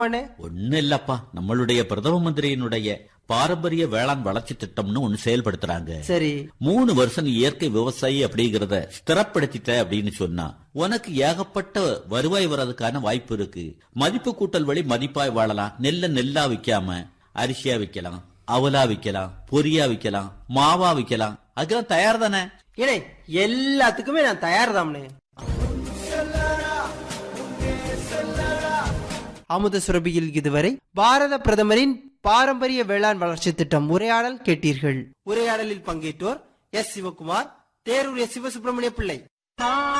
அண்ணே ஒண்ணு இல்லப்பா நம்மளுடைய பிரதம மந்திரியினுடைய பாரம்பரிய வேளாண் வளர்ச்சி திட்டம்னு ஒண்ணு செயல்படுத்துறாங்க சரி மூணு வருஷம் நீ இயற்கை விவசாயி அப்படிங்கறத ஸ்திரப்படுத்திட்ட அப்படின்னு சொன்னா உனக்கு ஏகப்பட்ட வருவாய் வர்றதுக்கான வாய்ப்பு இருக்கு மதிப்பு கூட்டல் வழி மதிப்பாய் வாழலாம் நெல்ல நெல்லா விக்காம அரிசியா விக்கலாம் அவலா விக்கலாம் பொரியா விக்கலாம் மாவா விக்கலாம் அதுக்கெல்லாம் தயார் தானே ஏனே எல்லாத்துக்குமே நான் தயார் தாம்னே அமுத சுரபியில் இதுவரை பாரத பிரதமரின் பாரம்பரிய வேளாண் வளர்ச்சி திட்டம் உரையாடல் கேட்டீர்கள் உரையாடலில் பங்கேற்றோர் எஸ் சிவகுமார் தேரூர் எஸ் சிவசுப்பிரமணிய பிள்ளை